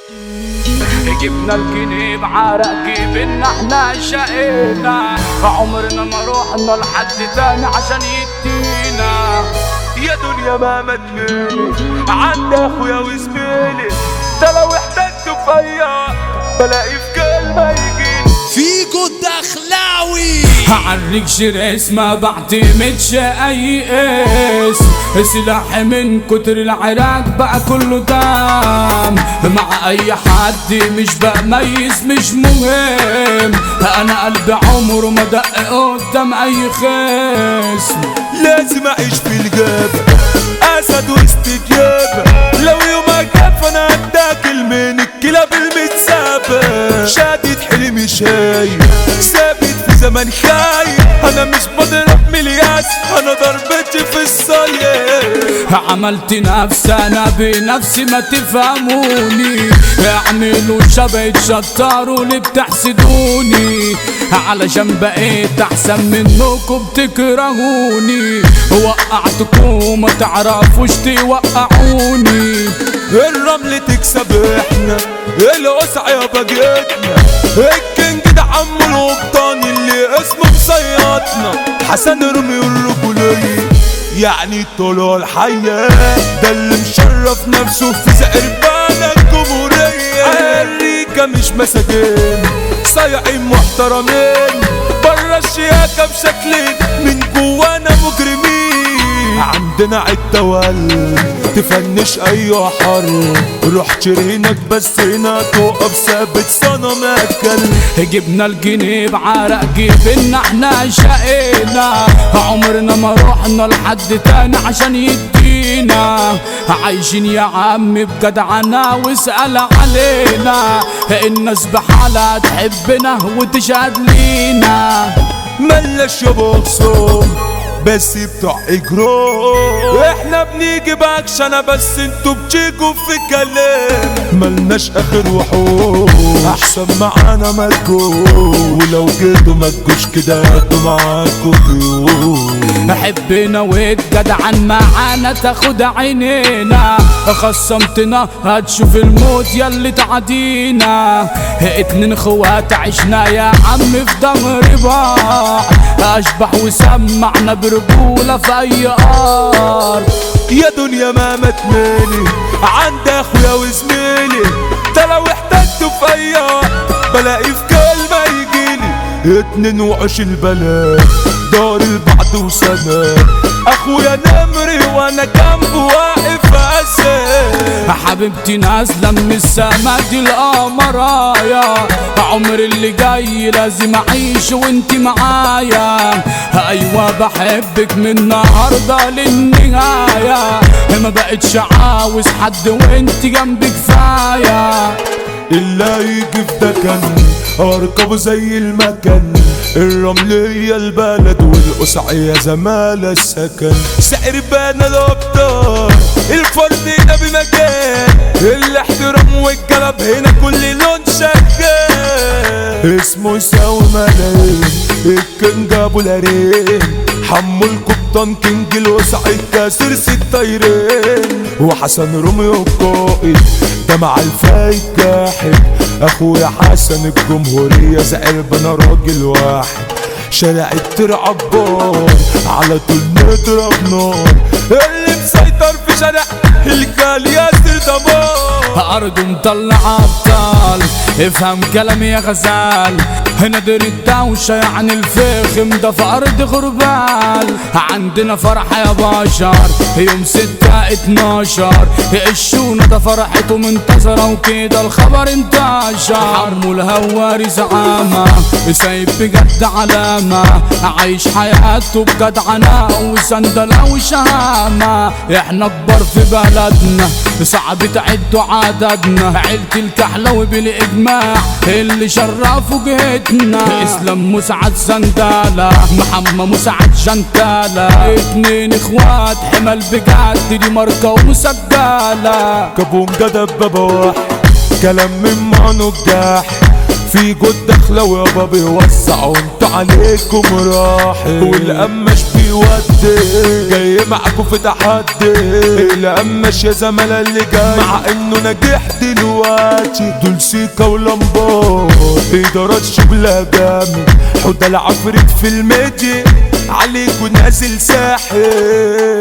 جبنا الكنيب عرق جبنا احنا شقينا عمرنا ما رحنا لحد تاني عشان يدينا يا دنيا ما مدلي عند اخويا وزميلي ده لو احتجت فيا بلاقي في كلمه يجيني فيجو الدخلاوي هعريك شير اسمه بعتمدش اي اسم سلاحي من كتر العراق بقى كله دم مع اي حد مش بميز مش مهم انا قلبي عمره ما دق قدام اي خصم لازم اعيش في الجبل اسد واستجابه لو يومك جاب فانا هتاكل من الكلاب المتسابه شادد حلمي شايب ثابت في زمن خايب انا مش بضرب ملياس انا ضربتي في الصليب عملت نفسي انا بنفسي ما تفهموني اعملوا شبه تشطروا اللي بتحسدوني علشان بقيت احسن منكم بتكرهوني وقعتكم ما تعرفوش توقعوني الرمل تكسب احنا القصع يابا جيتنا الكينج ده عم القبطان اللي اسمه مصيطنا حسن رمي الرجولية يعني طلوع الحياة ده اللي مشرف نفسه في زقربانة الجمهورية امريكا مش مساجين صايعين محترمين برا الشياكة بشكل من جوانا مجرمين عندنا عدة وال تفنش اي حر روح شرينك بس هنا تقف ثابت صنم اكل جبنا الجنيه عرق جبنا احنا شقينا عمرنا ما رحنا لحد تاني عشان يدينا عايشين يا عم بجدعنا واسأل علينا الناس بحالها تحبنا وتشهد لينا ملش يا بوكسوم بس بتوع اجرام احنا بنيجي باكشنة بس انتوا بتيجوا في كلام ملناش اخر وحوش احسن معانا مالكو ولو جيتوا مالكوش كده هاتوا معاكوا ضيوف حبنا واتجدعن معانا تاخد عينينا خصمتنا هتشوف الموت ياللي تعدينا اتنين اخوات عشنا يا عم في ظهر بعض اشبح وسمعنا برجولة في اي ارض يا دنيا ما متمالي عند اخويا وزميلي ده لو احتجت في اي بلاقي في كلمة يجيلي اتنين وعش البلد دار البعد وسنة اخويا نمري وانا جنبه واقف اسد حبيبتي نازلة من السما دي القمرايا عمر اللي جاي لازم اعيش وانت معايا ايوه بحبك من النهارده للنهايه ما بقتش عاوز حد وانت جنبي كفايه اللي هيجي في دكن اركبه زي المكان الرملية البلد والقصعية زمالة السكن سعر بانا الابطال الفرد هنا بمكان الاحترام والجلب هنا كل لون شغال اسمه يساوي ملايين الكينج ابو العرين حمو القبطان كينج الوسعي كاسر ست طايرين وحسن روميو القائد ده مع الفايت جاحد اخويا حسن الجمهورية زعل بنا راجل واحد شارع الترعبان على طول نضرب نار اللي مسيطر في شارع الجال ياسر دمار أرض مطلع أبطال افهم كلامي يا غزال نادر الدوشة يعني الفخم ده في أرض غربال عندنا فرح يا بشر يوم ستة اتناشر الشونة ده فرحته منتظرة وكده الخبر انتشر حمو الهواري زعامة سايب بجد علامة عايش حياته بجدعنة وسندلة وشهامة احنا كبار في بلدنا صعب تعدوا عددنا عيلة الكحلوي بالإجماع اللي شرفوا جهتنا اسلام مسعد سندالة محمد مسعد جنتالة اتنين اخوات حمل بجد دي ماركة ومسجلة كابون جدب بابا واحد كلام من معنو الجاح في جود دخلة ويابا بيوسع وانتوا عليكم راحل والقمش بيودي جاي معاكوا في تحدي القمش يا زملاء اللي جاي مع انه ناجح دلوقتي دول سيكا ولمبات ادارات شغلها جامد حوده العفريت في الميديا عليكوا نازل ساحل